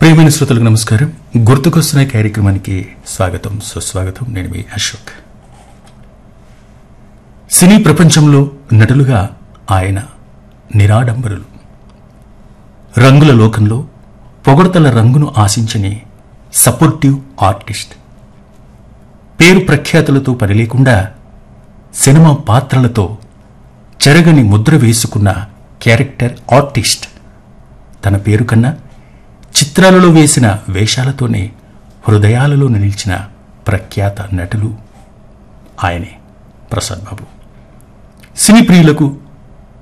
ప్రియమైన శ్రోతలకు నమస్కారం గుర్తుకొస్తున్న కార్యక్రమానికి స్వాగతం సుస్వాగతం నేను మీ అశోక్ సినీ ప్రపంచంలో నటులుగా ఆయన నిరాడంబరులు రంగుల లోకంలో పొగడతల రంగును ఆశించని సపోర్టివ్ ఆర్టిస్ట్ పేరు ప్రఖ్యాతులతో పని లేకుండా సినిమా పాత్రలతో చెరగని ముద్ర వేసుకున్న క్యారెక్టర్ ఆర్టిస్ట్ తన పేరు కన్నా చిత్రాలలో వేసిన వేషాలతోనే హృదయాలలో నిలిచిన ప్రఖ్యాత నటులు ఆయనే ప్రసాద్ బాబు సినీ ప్రియులకు